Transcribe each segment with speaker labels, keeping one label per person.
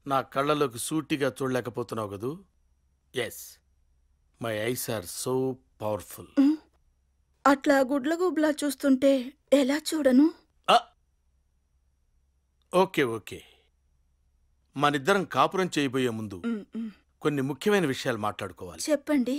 Speaker 1: నా కళ్ళలోకి సూటిగా చూడలేకపోతున్నావు కదూ yes my eyes are so powerful
Speaker 2: అట్లా గుడ్ల గుబ్లా చూస్తుంటే ఎలా చూడను
Speaker 1: ఓకే ఓకే మనిద్దరం కాపురం చేయబోయే ముందు
Speaker 2: మ్, మ్.
Speaker 1: కొన్ని ముఖ్యమైన విషయాలు మాట్లాడుకోవాలి
Speaker 2: చెప్పండి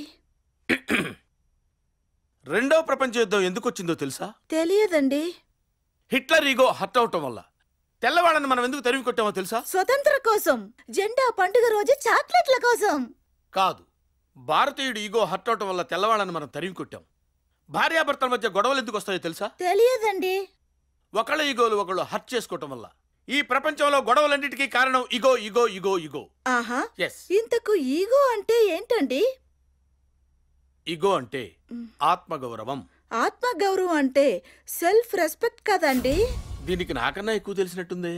Speaker 1: రెండో ప్రపంచ యుద్ధం ఎందుకు వచ్చిందో తెలుసా
Speaker 2: తెలియదండి
Speaker 1: హిట్లర్ ఈగో హర్ట్ అవటం వల్ల తెల్లవాళ్ళని మనం ఎందుకు తరిమి కొట్టామో తెలుసా
Speaker 2: స్వతంత్ర కోసం జెండా పండుగ రోజు చాక్లెట్ల కోసం
Speaker 1: కాదు భారతీయుడు ఈగో హర్ట్ అవటం వల్ల తెల్లవాళ్ళని మనం తరిమి కొట్టాం భార్యాభర్తల మధ్య గొడవలు ఎందుకు వస్తాయో తెలుసా
Speaker 2: తెలియదండి
Speaker 1: ఒకళ్ళ ఈగోలు ఒకళ్ళు హర్ట్ చేసుకోవటం వల్ల ఈ ప్రపంచంలో గొడవలన్నిటికీ కారణం ఇగో ఇగో ఇగో ఇగో
Speaker 2: ఆహా
Speaker 1: ఎస్
Speaker 2: ఇంతకు ఈగో అంటే ఏంటండి
Speaker 1: ఇగో అంటే
Speaker 2: మ్.
Speaker 1: ఆత్మగౌరవం
Speaker 2: ఆత్మగౌరవం అంటే సెల్ఫ్ రెస్పెక్ట్ కదండి
Speaker 1: దీనికి నాకన్నా ఎక్కువ తెలిసినట్టుందే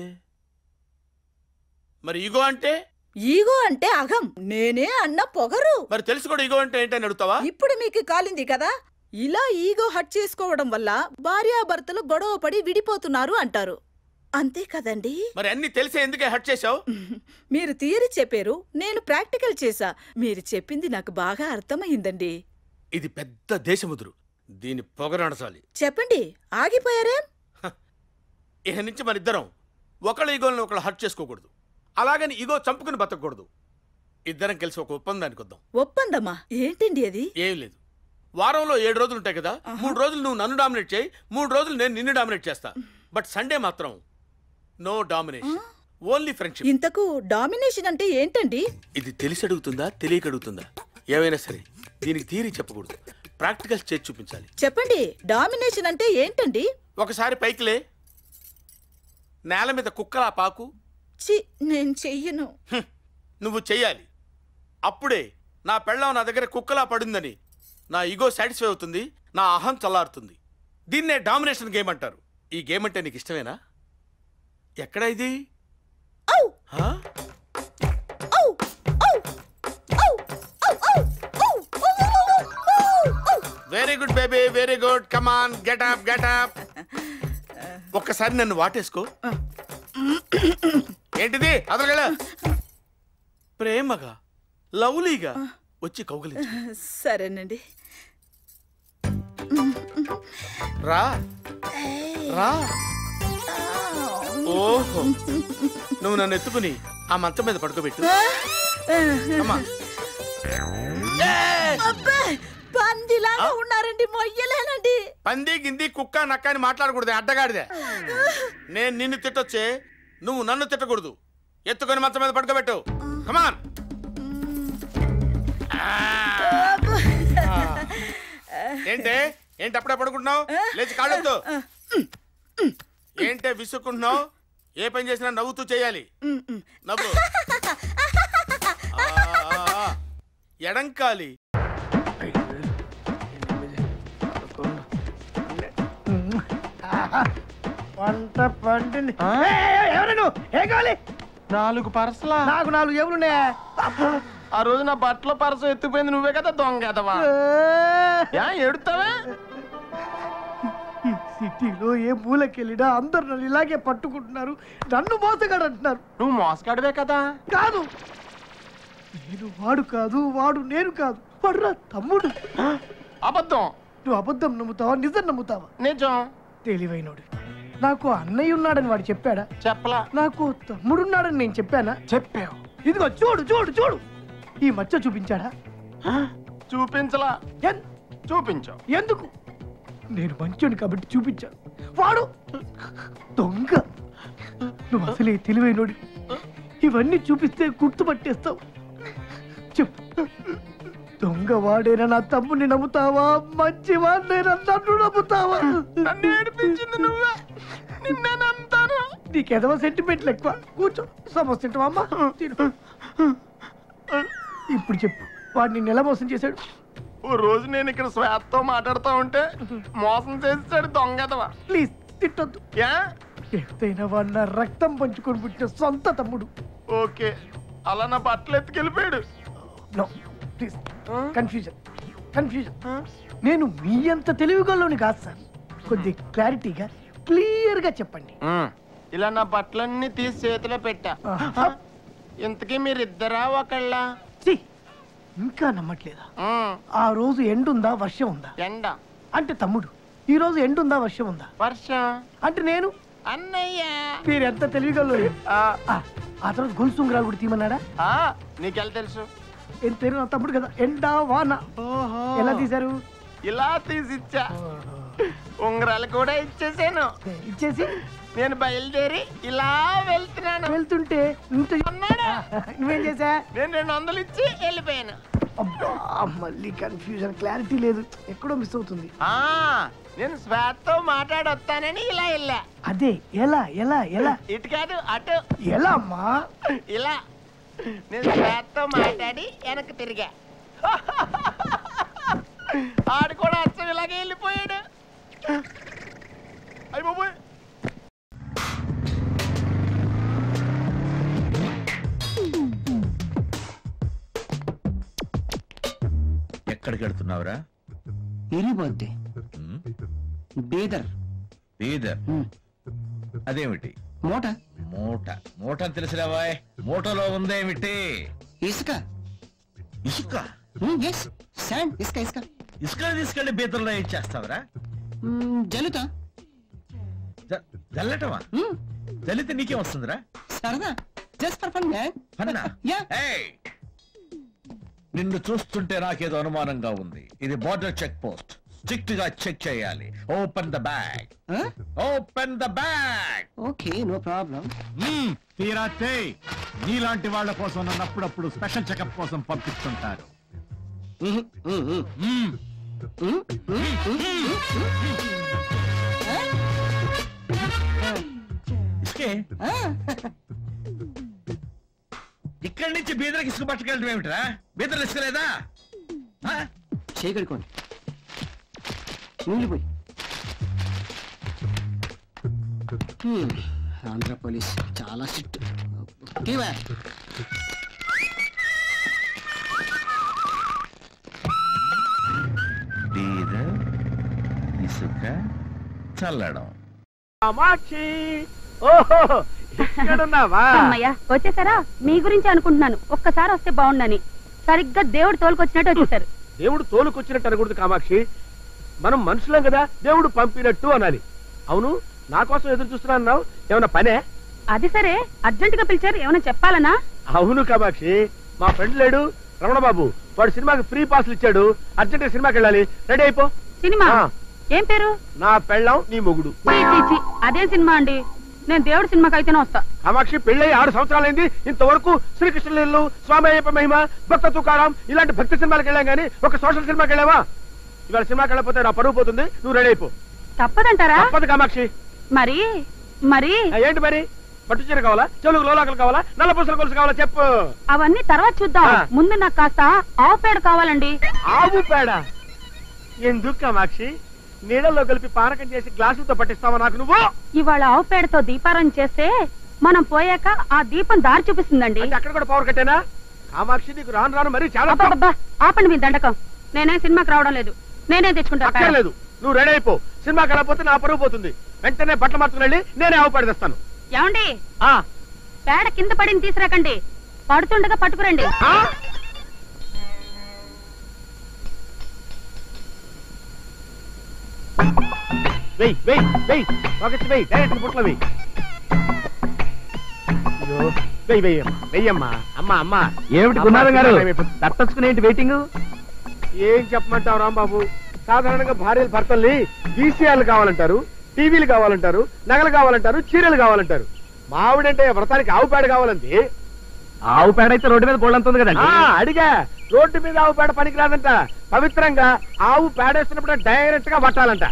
Speaker 1: మరి ఇగో అంటే
Speaker 2: ఈగో అంటే అహం నేనే అన్న పొగరు
Speaker 1: మరి తెలుసు కూడా ఇగో అంటే ఏంటని అడుగుతావా
Speaker 2: ఇప్పుడు మీకు కాలింది కదా ఇలా ఈగో హట్ చేసుకోవడం వల్ల భార్యాభర్తలు గొడవ పడి విడిపోతున్నారు అంటారు అంతే కదండి
Speaker 1: మరి అన్ని తెలిసే ఎందుకే హర్ట్ చేశావు
Speaker 2: మీరు థియరీ చెప్పారు నేను ప్రాక్టికల్ చేశా మీరు చెప్పింది నాకు బాగా అర్థమైందండి
Speaker 1: ఇది పెద్ద దేశముదురు దీని పొగరనసాలి
Speaker 2: చెప్పండి ఆగిపోయారేం
Speaker 1: ఇక నుంచి మన ఇద్దరం ఒకళ్ళ ఈగోలను ఒకళ్ళు హర్ట్ చేసుకోకూడదు అలాగని ఈగో చంపుకుని బతకూడదు ఇద్దరం కలిసి ఒక ఒప్పందానికి వద్దాం
Speaker 2: ఒప్పందమా ఏంటండి అది
Speaker 1: ఏం లేదు వారంలో ఏడు రోజులు ఉంటాయి కదా మూడు రోజులు నువ్వు నన్ను డామినేట్ చేయి మూడు రోజులు నేను నిన్ను డామినేట్ చేస్తా బట్ సండే మాత్రం నో డామినేషన్ ఓన్లీ ఫ్రెండ్షిప్
Speaker 2: ఇంతకు డామినేషన్ అంటే ఏంటండి
Speaker 1: ఇది తెలిసి అడుగుతుందా తెలియక అడుగుతుందా ఏమైనా సరే దీనికి థియరీ చెప్పకూడదు ప్రాక్టికల్స్ చేసి చూపించాలి
Speaker 2: చెప్పండి డామినేషన్ అంటే ఏంటండి
Speaker 1: ఒకసారి పైకిలే నేల మీద కుక్కలా పాకు
Speaker 2: చి నేను చెయ్యను
Speaker 1: హ్మ్, నువ్వు చెయ్యాలి అప్పుడే నా పెళ్ళం నా దగ్గర కుక్కలా పడిందని నా ఈగో సాటిస్ఫై అవుతుంది నా అహం చల్లారుతుంది దీన్నే డామినేషన్ గేమ్ అంటారు ఈ గేమ్ అంటే నీకు ఇష్టమేనా ఎక్కడ ఇది
Speaker 2: ఔ!
Speaker 1: హా?
Speaker 2: ఔ! ఔ! ఔ! ఔ! ఔ! ఔ! ఔ! ఔ! ఔ!
Speaker 1: Very good baby very good come on get up get up ఒక్కసారి నన్ను వాటేసుకో ఏంటిది అదలగల ప్రేమగా లవ్లీగా వచ్చి కౌగలించు
Speaker 2: సరేనండి
Speaker 1: రా రా ఓహో నువ్వు నన్ను ఎత్తుకుని ఆ మంచం మీద పడుకోబెట్టు అమ్మా ఏయ్!
Speaker 2: అబ్బే పందిలాగా ఉన్నారండి మొయ్యలేనండి
Speaker 1: పంది గింది కుక్క నక్క అని మాట్లాడకూడదు అడ్డగాడిదే నేను నిన్ను తిట్టొచ్చే నువ్వు నన్ను తిట్టకూడదు ఎత్తుకొని మంచం మీద పడుకోబెట్టు కమాన్ ఏంటే ఏంటి అప్పుడే పడుకుంటున్నావు లేచి కాళ్ళొద్దు ఏంటే విసుక్కుంటున్నావు ఏ పని చేసినా నవ్వుతూ చేయాలి నవ్వు ఆ, ఆ, ఆ. ఎడంకాలి
Speaker 3: పంట పండింది ఎవరు నువ్వు ఏం కావాలి
Speaker 4: నాలుగు పర్సలా
Speaker 3: నాకు నాలుగు ఎవరున్నాయా
Speaker 4: ఆ రోజు నా బట్టల పరస ఎత్తుపోయింది నువ్వే కదా దొంగ ఎదవా యా ఎడుతావా
Speaker 3: ఈ సిటీలో ఏ మూలకెళ్ళినా అందరు నన్ను ఇలాగే పట్టుకుంటున్నారు నన్ను మోసగాడు అంటున్నారు
Speaker 4: నువ్వు మోసగాడివే కదా
Speaker 3: కాదు నేను వాడు కాదు వాడు నేను కాదు వాడు నా తమ్ముడు
Speaker 4: అబద్ధం
Speaker 3: నువ్వు అబద్ధం నమ్ముతావా నిజం నమ్ముతావా
Speaker 4: నిజం
Speaker 3: తెలివైనోడు నాకు అన్నయ్య ఉన్నాడని వాడు చెప్పాడా
Speaker 4: చెప్పలా
Speaker 3: నాకు తమ్ముడున్నాడని నేను చెప్పానా
Speaker 4: చెప్పావు
Speaker 3: ఇదిగో చూడు చూడు చూడు ఈ మచ్చ చూపించాడా
Speaker 4: చూపించలా
Speaker 3: ఎన్-
Speaker 4: చూపించావు
Speaker 3: ఎందుకు నేను మంచోని కాబట్టి చూపించాను వాడు దొంగ నువ్వు అసలే తెలివైనోడి ఇవన్నీ చూపిస్తే గుర్తుపట్టేస్తావు చెప్పు దొంగ వాడేనా నా తమ్ముని నమ్ముతావా మంచి వాడినైనా నన్ను నమ్ముతావా
Speaker 4: నన్ను ఏడిపించింది నువ్వే నిన్నే నమ్ముతాను
Speaker 3: నీకెదవ సెంటిమెంట్లు ఎక్కువ కూర్చో సమోస తింటావా అమ్మా తిను ఇప్పుడు చెప్పు వాడు నిన్ను ఎలా మోసం చేశాడు
Speaker 4: ఓ రోజు నేను ఇక్కడ శ్వేతతో మాట్లాడుతూ ఉంటే మోసం చేసాడు దొంగ ఎదవా
Speaker 3: ప్లీజ్ తిట్టొద్దు
Speaker 4: యా
Speaker 3: ఎంతైనా వాడు నా రక్తం పంచుకొని పుట్టిన సొంత తమ్ముడు
Speaker 4: ఓకే అలా నా బట్టలు ఎత్తుకెళ్ళిపోయాడు
Speaker 3: నో ప్లీజ్ కన్ఫ్యూజన్ కన్ఫ్యూజన్ నేను మీ అంత తెలివిగలోని కాదు సార్ కొద్ది క్లారిటీగా క్లియర్గా చెప్పండి
Speaker 4: ఇలా నా బట్టలన్నీ తీసి చేతిలో పెట్టా
Speaker 3: ఆహా.
Speaker 4: ఇంతకీ మీరిద్దరా ఒకళ్ళ
Speaker 3: ఛీ, ఇంకా నమ్మట్లేదా ఆ రోజు ఎండుందా వర్షం ఉందా
Speaker 4: ఎండ
Speaker 3: అంటే తమ్ముడు ఈ రోజు ఎండుందా వర్షం ఉందా
Speaker 4: వర్షం
Speaker 3: అంటే నేను
Speaker 4: అన్నయ్య
Speaker 3: మీరు ఎంత తెలివిగల్లో
Speaker 4: ఆ,
Speaker 3: ఆ తర్వాత గొలుసు ఉంగరాలు కూడా తీమన్నాడా
Speaker 4: ఆ, నీకెలా తెలుసు
Speaker 3: ఎంత పేరు నా తమ్ముడు కదా ఎండా వాన ఎలా తీశారు
Speaker 4: ఇలా తీసిచ్చా ఉంగరాలు కూడా ఇచ్చేసాను
Speaker 3: ఇచ్చేసి
Speaker 4: నేను బయలుదేరి ఇలా వెళ్తున్నాను
Speaker 3: వెళ్తుంటే ఇంత
Speaker 4: అన్నాడా
Speaker 3: నువ్వేం చేసా
Speaker 4: నేను రెండు వందలు ఇచ్చి వెళ్ళిపోయాను
Speaker 3: అబ్బా మళ్ళీ కన్ఫ్యూజన్ క్లారిటీ లేదు ఎక్కడో మిస్ అవుతుంది
Speaker 4: ఆ నేను స్వాత్తో మాట్లాడొస్తానని ఇలా వెళ్ళా
Speaker 3: అదే ఎలా ఎలా ఎలా
Speaker 4: ఇటు కాదు అటు
Speaker 3: ఎలా అమ్మా
Speaker 4: ఇలా నేను స్వాత్తో మాట్లాడి వెనక్కి తిరిగా ఆడు కూడా అచ్చం ఇలాగే వెళ్ళిపోయాడు అయ్యి బాబోయ్
Speaker 5: ఎక్కడికి వెళ్తున్నావురా
Speaker 6: ఇరిపోద్ది
Speaker 5: ఉమ్,
Speaker 6: బీదర్
Speaker 5: బీదర్
Speaker 6: ఉమ్.
Speaker 5: అదేమిటి
Speaker 6: మూట
Speaker 5: మూట మూట అని తెలిసిరావాయ్ మూటలో ఉందేమిటి
Speaker 6: ఇసుక
Speaker 5: ఇసుక
Speaker 6: ఎస్ శాండ్ ఇసుక ఇసుక
Speaker 5: ఇసుక తీసుకెళ్లి బీదర్లో ఏం చేస్తావురా
Speaker 6: మ్మ్, జల్లుతా
Speaker 5: జ- జల్లటమా
Speaker 6: మ్మ్,
Speaker 5: జల్లితే నీకేం వస్తుందిరా
Speaker 6: సరదా జస్ట్ ఫర్ ఫన్
Speaker 5: పన్నా
Speaker 6: యా
Speaker 5: ఏయ్! నిన్ను చూస్తుంటే నాకేదో అనుమానంగా ఉంది ఇది బార్డర్ చెక్ పోస్ట్ స్ట్రిక్ట్ గా చెక్ చేయాలి open the bag open the bag
Speaker 6: okay no problem
Speaker 7: తీరా చేయి నీలాంటి వాళ్ళ కోసం నన్ను అప్పుడప్పుడు స్పెషల్ చెకప్ కోసం పంపిస్తుంటారు మ్మ్.
Speaker 5: ఇసుకే ఇక్కడి నుంచి బీదర్కి ఇసుక పట్టుకెళ్ళడం ఏమిట్రా బీదర్లు ఇసుక లేదా ఆ?
Speaker 6: చేయగలుకోండి నీళ్ళు పోయి మ్మ్, ఆంధ్ర పోలీస్ చాలా స్ట్రిక్ట్ టీవా
Speaker 5: బీదర్ ఇసుక చల్లడం
Speaker 3: కామాక్షి ఓహో ఇక్కడున్నావా
Speaker 8: అమ్మయ్య వచ్చేసారా మీ గురించి అనుకుంటున్నాను ఒక్కసారి వస్తే బాగుండని సరిగ్గా దేవుడు తోలుకొచ్చినట్టు వచ్చేసారు
Speaker 9: దేవుడు తోలుకొచ్చినట్టు అనకూడదు కామాక్షి మనం మనుషులం కదా దేవుడు పంపినట్టు అనాలి అవును నా కోసం ఎదురు చూస్తున్నా అన్నావు ఏమన్నా పనే
Speaker 8: అది సరే అర్జెంట్ గా పిలిచారు ఏమైనా చెప్పాలనా
Speaker 9: అవును కామాక్షి మా ఫ్రెండ్ లేడు రమణ బాబు వాడు సినిమాకి ఫ్రీ పాస్లు ఇచ్చాడు అర్జెంట్ సినిమాకి వెళ్ళాలి రెడీ అయిపో
Speaker 8: సినిమా
Speaker 9: ఆ.
Speaker 8: ఏం పేరు
Speaker 9: నా పెళ్ళం నీ మొగుడు
Speaker 8: చీ, చీ, చీ. అదేం సినిమా అండి నేను దేవుడి సినిమాకి అయితేనే వస్తా
Speaker 9: కామాక్షి పెళ్ళై ఆరు సంవత్సరాలైంది ఇంతవరకు శ్రీకృష్ణలీలు స్వామి అయ్యప్ప మహిమ భక్త తుకారాం ఇలాంటి భక్తి సినిమాలకు వెళ్ళాం కానీ ఒక సోషల్ సినిమాకి వెళ్ళావా ఇవాళ సినిమాకి వెళ్ళకపోతే నా పరువు పోతుంది నువ్వు రెడీ అయిపో
Speaker 8: తప్పదంటారా
Speaker 9: తప్పదు కామాక్షి
Speaker 8: మరి మరి
Speaker 9: ఆ, ఏంటి మరి పట్టు చీర కావాలా చెలుగు లోలాకలు కావాలా నల్ల పూసల గొలుసు కావాలా చెప్పు
Speaker 8: అవన్నీ తర్వాత చూద్దాం
Speaker 9: ఆ.
Speaker 8: ముందు నాకు కాస్త ఆవు పేడ కావాలండి
Speaker 9: ఆవు పేడ ఎందుకు కామాక్షి నీళ్ళలో కలిపి పానకం చేసి గ్లాసులతో పట్టిస్తావా నాకు నువ్వు
Speaker 8: ఇవాళ ఆవు పేడతో దీపారం చేస్తే మనం పోయాక ఆ దీపం దారి చూపిస్తుందండి
Speaker 9: అంటే అక్కడ కూడా పవర్ కట్టేనా కామాక్షి నీకు రాను రాను మరి చాలా
Speaker 8: అబ్బబ్బబ్బా, ఆపండి మీ దండకం నేనే సినిమాకి రావడం లేదు నేనే తెచ్చుకుంటా పేడ.
Speaker 9: అక్కర్లేదు నువ్వు రెడీ అయిపో సినిమాకి వెళ్ళకపోతే నా పరువు పోతుంది వెంటనే బట్టలు మార్చుకుని వెళ్ళి నేనే ఆవు పేడ తెస్తాను
Speaker 8: ఏమండి
Speaker 9: ఆ,
Speaker 8: పేడ కింద పడింది తీసుకురాకండి పడుతుండగా పట్టుకురండి
Speaker 9: ఆ? వెయ్ వెయ్ వెయ్ పాకెట్స్ వెయ్ డైరెక్ట్ బుట్ల వెయ్ అయ్యో వెయ్ వెయ్యమ్మా వెయ్యమ్మా అమ్మా అమ్మా
Speaker 3: ఏమిటి గురునాథం గారు తట్టచ్చుకునేంటి వెయిటింగ్
Speaker 9: ఏం చెప్పమంటావు రాంబాబు సాధారణంగా భార్యలు భర్తల్ని వీసీఆర్లు కావాలంటారు టీవీలు కావాలంటారు నగలు కావాలంటారు చీరలు కావాలంటారు మావిడంటే వ్రతానికి ఆవు పేడ కావాలంది
Speaker 3: ఆవు పేడ అయితే రోడ్డు మీద గోళ్ళంత ఉంది కదండి
Speaker 9: ఆ, అడిగా రోడ్డు మీద ఆవు పేడ పనికిరాదంట పవిత్రంగా ఆవు పేడేస్తున్నప్పుడు డైరెక్ట్ గా పట్టాలంట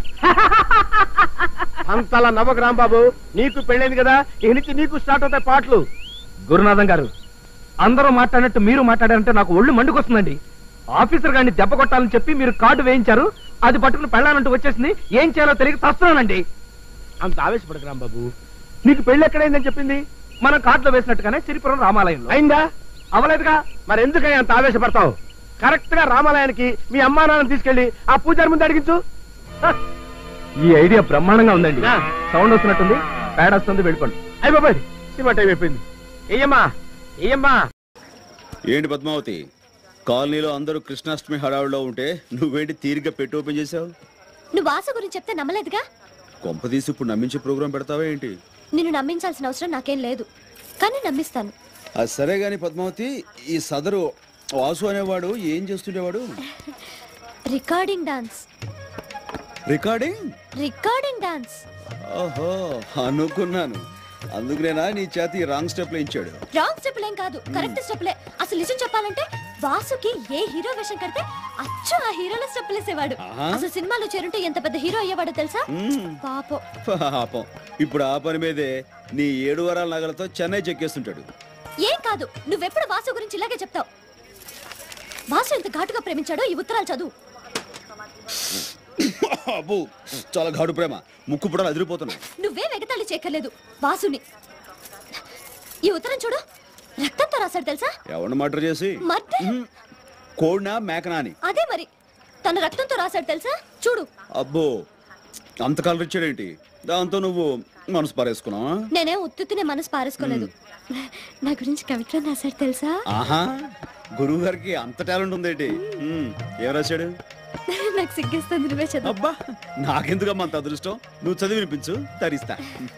Speaker 9: అంతలా నవ్వకు రాంబాబు నీకు పెళ్ళైంది కదా ఇక నుంచి నీకు స్టార్ట్ అవుతాయి పాటలు
Speaker 3: గురునాథం గారు అందరూ మాట్లాడినట్టు మీరు మాట్లాడారంటే నాకు ఒళ్ళు మండుకొస్తుందండి ఆఫీసర్ గారిని దెబ్బ కొట్టాలని చెప్పి మీరు కార్డు వేయించారు అది పట్టుకుని పెళ్ళాలంటూ వచ్చేసింది ఏం చేయాలో తెలియక తస్తున్నానండి
Speaker 9: అంత ఆవేశపడకు రాంబాబు నీకు పెళ్ళి ఎక్కడైందని చెప్పింది
Speaker 3: మనం కార్డులో వేసినట్టుగానే సిరిపురం రామాలయంలో
Speaker 9: అయిందా
Speaker 3: అవలేదుగా
Speaker 9: మరి ఎందుకని అంత ఆవేశపడతావు కరెక్ట్ గా రామాలయానికి మీ అమ్మా నాన్న తీసుకెళ్లి ఆ పూజారి ముందు అడిగించు హ,
Speaker 3: ఈ ఐడియా బ్రహ్మాండంగా ఉందండి
Speaker 9: ఆ.
Speaker 3: సౌండ్ వస్తున్నట్టుంది పేడ వస్తుంది వెళ్ళిపోండి
Speaker 9: అయ్య బాబాయ్ సినిమా టైం అయిపోయింది ఏయమ్మా
Speaker 3: ఏమ్మా
Speaker 10: ఏంటి పద్మావతి కాలనీలో అందరూ కృష్ణాష్టమి హడావుడిలో ఉంటే నువ్వేంటి తీరిగ్గా పెట్టి ఓపెన్ చేసావు
Speaker 11: నువ్వు ఆశ గురించి చెప్తే నమ్మలేదుగా
Speaker 10: కొంపదీసి ఇప్పుడు నమ్మించే ప్రోగ్రాం పెడతావా ఏంటి
Speaker 11: నిన్ను నమ్మించాల్సిన అవసరం నాకేం లేదు కానీ నమ్మిస్తాను
Speaker 10: అది సరే గాని పద్మావతి ఈ సదరు వాసు అనేవాడు ఏం చేస్తుండేవాడు
Speaker 11: recording dance
Speaker 10: recording
Speaker 11: recording dance
Speaker 10: ఓహో అనుకున్నాను అందుకునేనా నీ చేతి రాంగ్ స్టెప్ ఇచ్చాడు
Speaker 11: రాంగ్ స్టెప్లు ఏం కాదు కరెక్ట్ స్టెప్లే అసలు నిజం చెప్పాలంటే వాసుకి ఏ హీరో వేషం కడితే అచ్చు ఆ హీరోల స్టెప్లు వేసేవాడు
Speaker 10: ఆహా.
Speaker 11: అసలు సినిమాలో చేరుంటే ఎంత పెద్ద హీరో అయ్యేవాడో తెలుసా
Speaker 10: మ్మ్.
Speaker 11: పాపం
Speaker 10: పాపం ఇప్పుడు ఆ పని మీదే నీ ఏడు వరాల నగలతో చెన్నై చెక్కేస్తుంటాడు
Speaker 11: ఏం కాదు నువ్వెప్పుడు వాసు గురించి ఇలాగే చెప్తావు వాసు ఎంత ఘాటుగా ప్రేమించాడో ఈ ఉత్తరాలు చదువు
Speaker 10: అబ్బో చాలా ఘాటు ప్రేమ ముక్కు పుడలు అదిరిపోతున్నాయి
Speaker 11: నువ్వే వెగతాళి చేయక్కర్లేదు వాసుని ఈ ఉత్తరం చూడు రక్తంతో రాశాడు తెలుసా
Speaker 10: ఎవరిని మర్డర్ చేసి
Speaker 11: మర్డర్
Speaker 10: కోడినా మేకనా అని
Speaker 11: అదే మరి తన రక్తంతో రాశాడు తెలుసా చూడు
Speaker 10: అబ్బో అంత కలర్ ఇచ్చాడేంటి దాంతో నువ్వు మనసు పారేసుకున్నావా
Speaker 11: నేనేం ఉత్తునే మనసు పారేసుకోలేదు నా గురించి కవిత్వం రాశాడు తెలుసా
Speaker 10: ఆహా గురువు గారికి అంత టాలెంట్ ఉందేంటి ఉమ్, ఏం రాశాడు
Speaker 11: నాకు సిగ్గేస్తుంది నువ్వే చదువు
Speaker 10: అబ్బా నాకెందుకమ్మా అంత అదృష్టం నువ్వు చదివి వినిపించు తరిస్తా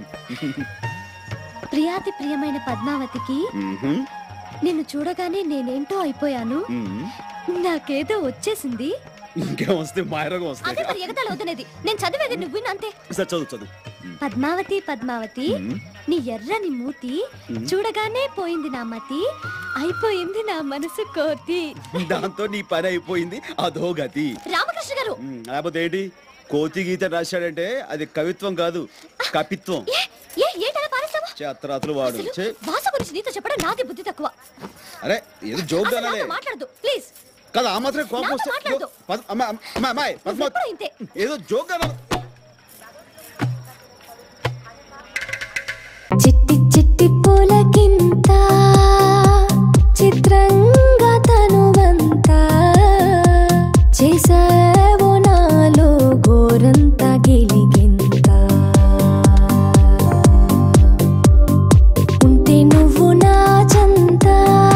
Speaker 11: ప్రియాతి ప్రియమైన పద్మావతికి
Speaker 10: మ్మ్హ్మ్.
Speaker 11: నిన్ను చూడగానే నేనేంటో అయిపోయాను
Speaker 10: మ్మ్.
Speaker 11: నాకేదో వచ్చేసింది
Speaker 10: ఇంకేం వస్తే మాయరోగం
Speaker 11: అదే
Speaker 10: వస్తాయి
Speaker 11: మరి ఎగతాళి వద్దనేది నేను చదివేది నువ్వు విను అంతే
Speaker 10: సరే చదువు చదువు
Speaker 11: పద్మావతి పద్మావతి
Speaker 10: మ్మ్.
Speaker 11: నీ ఎర్రని మూతి
Speaker 10: మ్మ్.
Speaker 11: చూడగానే పోయింది నా మతి అయిపోయింది నా మనసు కోతి
Speaker 10: దాంతో నీ పని అయిపోయింది అదో గతి
Speaker 11: రామకృష్ణ గారు
Speaker 10: ఉమ్, లేకపోతే ఏంటి కోతి గీత రాశాడంటే అది కవిత్వం కాదు కపిత్వం
Speaker 11: ఏ ఏ ఏంటలా పారేస్తావా
Speaker 10: చేత్తరాతులు వాడు
Speaker 11: అసలు
Speaker 10: ఛే,
Speaker 11: భాష గురించి నీతో చెప్పడం నాది బుద్ధి తక్కువ
Speaker 10: అరే ఏదో జోక్
Speaker 11: అసలు
Speaker 10: అనాలే
Speaker 11: నాతో మాట్లాడదు ప్లీజ్
Speaker 10: కదా ఆ మాత్రం కోపం
Speaker 11: నాతో
Speaker 10: వస్తే
Speaker 11: మాట్లాడదు.
Speaker 10: పద్- అమ్మ, అమ్మ, అమ్మాయి, పద్మావతి.
Speaker 11: ఎప్పుడు ఇంతే
Speaker 10: ఏదో జోక్ అనాలి
Speaker 12: చిట్టి చిట్టి పూలకింత చిత్రంగా తనువంతా చేసావో నాలో గోరంత గిలిగింత ఉంటే నువ్వు నా చంత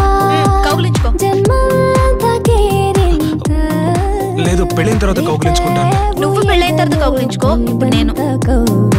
Speaker 12: జన్మంతా కేరింత
Speaker 13: లేదు పెళ్ళైన తర్వాత కౌగిలించుకుంటాను
Speaker 12: నువ్వు పెళ్ళైన తర్వాత కౌగిలించుకో ఇప్పుడు నేను